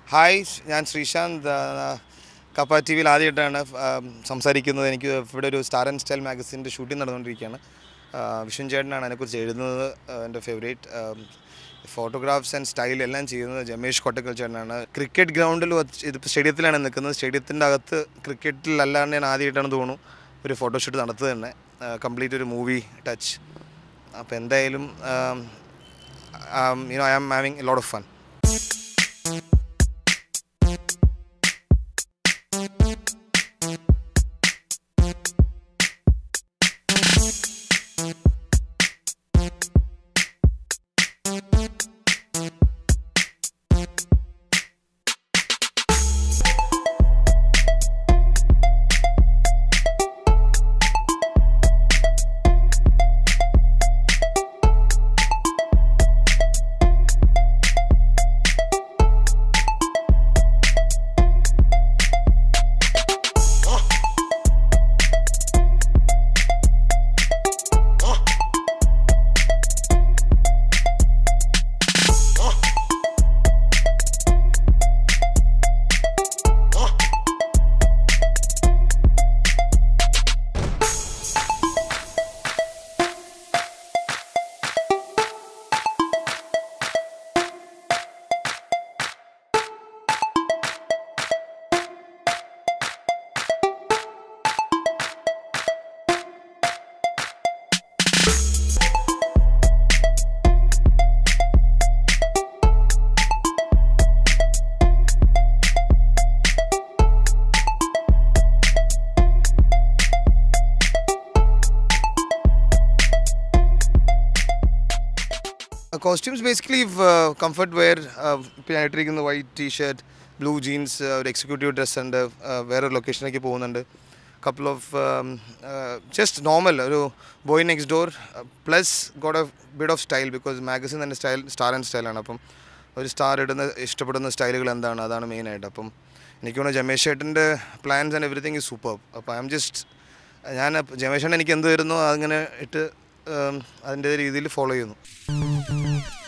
hi ഞാൻ ശ്രീശാന്ത് ആ, കപ്പ ടി വിയിൽ ആദ്യമായിട്ടാണ് ആ, സംസാരിക്കുന്നത് എനിക്ക് ഇവിടെ ഒരു സ്റ്റാർ ആൻഡ് സ്റ്റൈൽ മാഗസിൻ്റെ ഷൂട്ടിംഗ് നടന്നുകൊണ്ടിരിക്കുകയാണ് ആ, വിഷ്ണു ചേട്ടനാണ് അതിനെക്കുറിച്ച് എഴുതുന്നത് ആ, എൻ്റെ ഫേവറേറ്റ് ഫോട്ടോഗ്രാഫ്സ് ആൻഡ് സ്റ്റൈൽ എല്ലാം ചെയ്യുന്നത് ജമേഷ് കൊട്ടക്കൽ ചേട്ടനാണ് ക്രിക്കറ്റ് ഗ്രൗണ്ടിൽ ഇതിപ്പോൾ സ്റ്റേഡിയത്തിലാണ് നിൽക്കുന്നത് സ്റ്റേഡിയത്തിൻ്റെ അകത്ത് ക്രിക്കറ്റിൽ അല്ലാണ്ട് ഞാൻ ആദ്യമായിട്ടാണ് തോന്നുന്നു ഒരു ഫോട്ടോഷൂട്ട് നടത്തുക തന്നെ കംപ്ലീറ്റ് ഒരു മൂവി ടച്ച് അപ്പോൾ എന്തായാലും you know I am having a lot of fun costumes basically comfort wear ഇപ്പോൾ ഞാൻ ഇട്ടിരിക്കുന്ന white T shirt blue jeans ഒരു എക്സിക്യൂട്ടീവ് ഡ്രസ്സ് ഉണ്ട് uh, വേറൊരു ലൊക്കേഷനിലേക്ക് പോകുന്നുണ്ട് കപ്പിൾ ഓഫ് ജസ്റ്റ് നോർമൽ ഒരു boy next door plus got a bit of style because magazine തന്നെ സ്റ്റൈൽ സ്റ്റാർ ആൻഡ് സ്റ്റൈലാണ് അപ്പം ഒരു സ്റ്റാർ ഇടുന്ന ഇഷ്ടപ്പെടുന്ന സ്റ്റൈലുകൾ എന്താണ് അതാണ് മെയിനായിട്ട് അപ്പം എനിക്ക് തോന്നുന്നു ജമേഷ് ചേട്ടൻ്റെ plans and everything is super അപ്പോൾ ഐ എം ജസ്റ്റ് ഞാൻ ജമേഷ് ചേട്ടൻ എനിക്ക് എന്ത് വരുന്നോ അതിങ്ങനെ ഇട്ട് um, അതിൻ്റെ രീതിയിൽ ഫോളോ ചെയ്യുന്നു